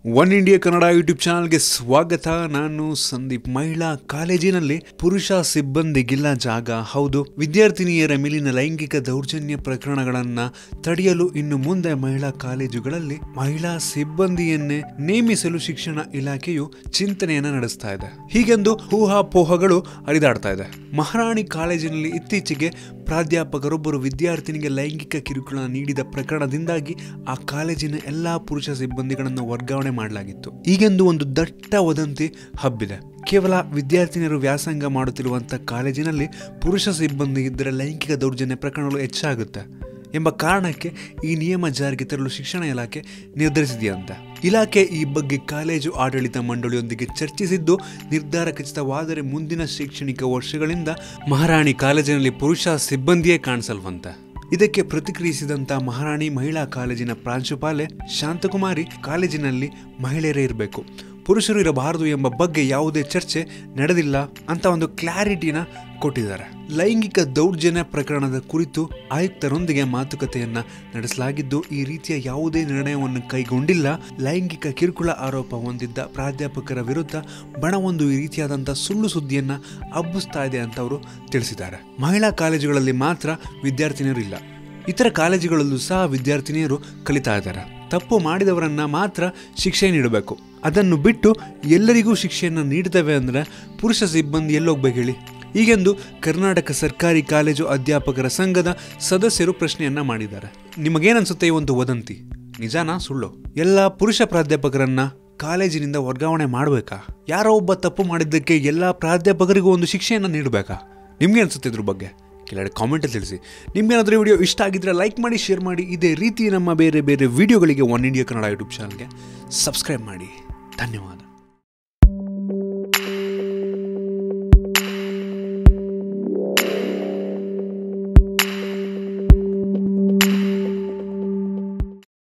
one India Kannada YouTube ಚಾನಲ್ಗೆ ಸ್ವಾಗತ ನಾನು ಸಂದೀಪ್ ಮಹಿಳಾ ಕಾಲೇಜಿನಲ್ಲಿ ಪುರುಷ ಸಿಬ್ಬಂದಿಗಿಲ್ಲ ಜಾಗ ಹೌದು ವಿದ್ಯಾರ್ಥಿನಿಯರ ಮೇಲಿನ ಲೈಂಗಿಕ ದೌರ್ಜನ್ಯ ಪ್ರಕರಣಗಳನ್ನ ತಡೆಯಲು ಇನ್ನು ಮುಂದೆ ಮಹಿಳಾ ಕಾಲೇಜುಗಳಲ್ಲಿ ಮಹಿಳಾ ಸಿಬ್ಬಂದಿಯನ್ನೇ ನೇಮಿಸಲು ಶಿಕ್ಷಣ ಇಲಾಖೆಯು ಚಿಂತನೆಯನ್ನ ನಡೆಸ್ತಾ ಇದೆ ಹೀಗೆಂದು ಊಹಾಪೋಹಗಳು ಹರಿದಾಡ್ತಾ ಇದೆ ಮಹಾರಾಣಿ ಕಾಲೇಜಿನಲ್ಲಿ ಇತ್ತೀಚೆಗೆ ಪ್ರಾಧ್ಯಾಪಕರೊಬ್ಬರು ವಿದ್ಯಾರ್ಥಿನಿಗೆ ಲೈಂಗಿಕ ಕಿರುಕುಳ ನೀಡಿದ ಪ್ರಕರಣದಿಂದಾಗಿ ಆ ಕಾಲೇಜಿನ ಎಲ್ಲಾ ಪುರುಷ ಸಿಬ್ಬಂದಿಗಳನ್ನು ವರ್ಗಾವಣೆ ಮಾಡಲಾಗಿತ್ತು ಈಗೆಂದು ಒಂದು ದಟ್ಟ ವದಂತಿ ಹಬ್ಬಿದೆ ಕೇವಲ ವಿದ್ಯಾರ್ಥಿನಿಯರು ವ್ಯಾಸಂಗ ಮಾಡುತ್ತಿರುವಂಥ ಕಾಲೇಜಿನಲ್ಲಿ ಪುರುಷ ಸಿಬ್ಬಂದಿ ಇದ್ದರೆ ಲೈಂಗಿಕ ದೌರ್ಜನ್ಯ ಪ್ರಕರಣಗಳು ಹೆಚ್ಚಾಗುತ್ತೆ ಎಂಬ ಕಾರಣಕ್ಕೆ ಈ ನಿಯಮ ಜಾರಿಗೆ ತರಲು ಶಿಕ್ಷಣ ಇಲಾಖೆ ನಿರ್ಧರಿಸಿದೆಯಂತೆ ಇಲಾಖೆ ಈ ಬಗ್ಗೆ ಕಾಲೇಜು ಆಡಳಿತ ಮಂಡಳಿಯೊಂದಿಗೆ ಚರ್ಚಿಸಿದ್ದು ನಿರ್ಧಾರ ಖಚಿತವಾದರೆ ಮುಂದಿನ ಶೈಕ್ಷಣಿಕ ವರ್ಷಗಳಿಂದ ಮಹಾರಾಣಿ ಕಾಲೇಜಿನಲ್ಲಿ ಪುರುಷ ಸಿಬ್ಬಂದಿಯೇ ಕಾಣಿಸಲ್ವಂತೆ ಇದಕ್ಕೆ ಪ್ರತಿಕ್ರಿಯಿಸಿದಂತ ಮಹಾರಾಣಿ ಮಹಿಳಾ ಕಾಲೇಜಿನ ಪ್ರಾಂಶುಪಾಲೆ ಶಾಂತಕುಮಾರಿ ಕಾಲೇಜಿನಲ್ಲಿ ಮಹಿಳೆಯರೇ ಇರಬೇಕು ಪುರುಷರು ಇರಬಾರದು ಎಂಬ ಬಗ್ಗೆ ಯಾವುದೇ ಚರ್ಚೆ ನಡೆದಿಲ್ಲ ಅಂತ ಒಂದು ಕ್ಲಾರಿಟಿನ ಕೊಟ್ಟಿದ್ದಾರೆ ಲೈಂಗಿಕ ದೌರ್ಜನ್ಯ ಪ್ರಕರಣದ ಕುರಿತು ಆಯುಕ್ತರೊಂದಿಗೆ ಮಾತುಕತೆಯನ್ನ ನಡೆಸಲಾಗಿದ್ದು ಈ ರೀತಿಯ ಯಾವುದೇ ನಿರ್ಣಯವನ್ನು ಕೈಗೊಂಡಿಲ್ಲ ಲೈಂಗಿಕ ಕಿರುಕುಳ ಆರೋಪ ಹೊಂದಿದ್ದ ಪ್ರಾಧ್ಯಾಪಕರ ವಿರುದ್ಧ ಬಣವೊಂದು ಈ ರೀತಿಯಾದಂಥ ಸುಳ್ಳು ಸುದ್ದಿಯನ್ನ ಹಬ್ಬಿಸ್ತಾ ಇದೆ ಅಂತ ಅವರು ತಿಳಿಸಿದ್ದಾರೆ ಮಹಿಳಾ ಕಾಲೇಜುಗಳಲ್ಲಿ ಮಾತ್ರ ವಿದ್ಯಾರ್ಥಿನಿಯರು ಇಲ್ಲ ಇತರ ಕಾಲೇಜುಗಳಲ್ಲೂ ಸಹ ವಿದ್ಯಾರ್ಥಿನಿಯರು ಕಲಿತಾ ಇದ್ದಾರೆ ತಪ್ಪು ಮಾಡಿದವರನ್ನ ಮಾತ್ರ ಶಿಕ್ಷೆ ನೀಡಬೇಕು ಅದನ್ನು ಬಿಟ್ಟು ಎಲ್ಲರಿಗೂ ಶಿಕ್ಷೆಯನ್ನು ನೀಡ್ತೇವೆ ಅಂದರೆ ಪುರುಷ ಸಿಬ್ಬಂದಿ ಎಲ್ಲೋಗ್ಬೇಕು ಹೇಳಿ ಹೀಗೆಂದು ಕರ್ನಾಟಕ ಸರ್ಕಾರಿ ಕಾಲೇಜು ಅಧ್ಯಾಪಕರ ಸಂಘದ ಸದಸ್ಯರು ಪ್ರಶ್ನೆಯನ್ನ ಮಾಡಿದ್ದಾರೆ ನಿಮಗೇನನ್ಸುತ್ತೆ ಈ ಒಂದು ವದಂತಿ ನಿಜಾನಾ ಸುಳ್ಳು ಎಲ್ಲ ಪುರುಷ ಪ್ರಾಧ್ಯಾಪಕರನ್ನ ಕಾಲೇಜಿನಿಂದ ವರ್ಗಾವಣೆ ಮಾಡಬೇಕಾ ಯಾರೋ ಒಬ್ಬ ತಪ್ಪು ಮಾಡಿದ್ದಕ್ಕೆ ಎಲ್ಲ ಪ್ರಾಧ್ಯಾಪಕರಿಗೂ ಒಂದು ಶಿಕ್ಷೆಯನ್ನು ನೀಡಬೇಕಾ ನಿಮ್ಗೆ ಅನ್ಸುತ್ತೆ ಇದ್ರ ಬಗ್ಗೆ ಕೆಳಗಡೆ ಕಾಮೆಂಟಲ್ಲಿ ತಿಳಿಸಿ ನಿಮ್ಗೇನಾದರೂ ವಿಡಿಯೋ ಇಷ್ಟ ಆಗಿದ್ರೆ ಲೈಕ್ ಮಾಡಿ ಶೇರ್ ಮಾಡಿ ಇದೇ ರೀತಿ ನಮ್ಮ ಬೇರೆ ಬೇರೆ ವಿಡಿಯೋಗಳಿಗೆ ಒನ್ ಇಂಡಿಯಾ ಕನ್ನಡ ಯೂಟ್ಯೂಬ್ ಚಾನಲ್ಗೆ ಸಬ್ಸ್ಕ್ರೈಬ್ ಮಾಡಿ ಧನ್ಯವಾದ